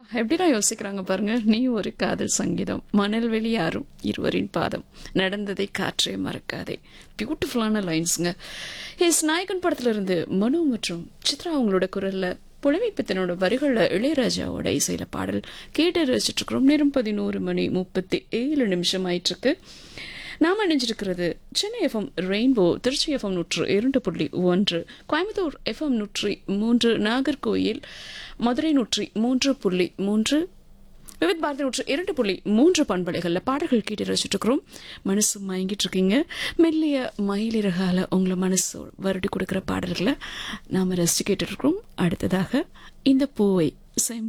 எப்படிலாம் யோசிக்கிறாங்க பாருங்க நீ ஒரு காதல் சங்கீதம் மணல் வெளியாரும் இருவரின் பாதம் நடந்ததை காற்றே மறக்காதே பியூட்டிஃபுல்லான லைன்ஸுங்க எஸ் நாயகன் படத்துல இருந்து மனு மற்றும் சித்ரா அவங்களோட குரல்ல புலமைப்பித்தனோட வரிகள்ல இளையராஜாவோட இசையில பாடல் கேட்டு ரசிச்சுட்டு இருக்கிறோம் நேரம் பதினோரு மணி முப்பத்தி ஏழு நிமிஷம் ஆயிட்டு இருக்கு நாம் இணைஞ்சிருக்கிறது Chennai FM rainbow Tiruchi FM நூற்று இரண்டு புள்ளி ஒன்று கோயம்புத்தூர் எஃப்எம் நூற்றி மூன்று நாகர்கோயில் மதுரை நூற்றி மூன்று புள்ளி மூன்று விவித் பாரதி நூற்று இரண்டு புள்ளி மூன்று பண்பலைகளில் பாடல்கள் கேட்டு ரசிச்சுட்டு இருக்கிறோம் மனசு மயங்கிட்டு இருக்கீங்க மெல்லிய மயிலிறகால உங்களை மனசு வருடி கொடுக்குற பாடல்களை நாம் ரசிச்சு கேட்டுட்டு இருக்கிறோம் அடுத்ததாக இந்த பூவை செம்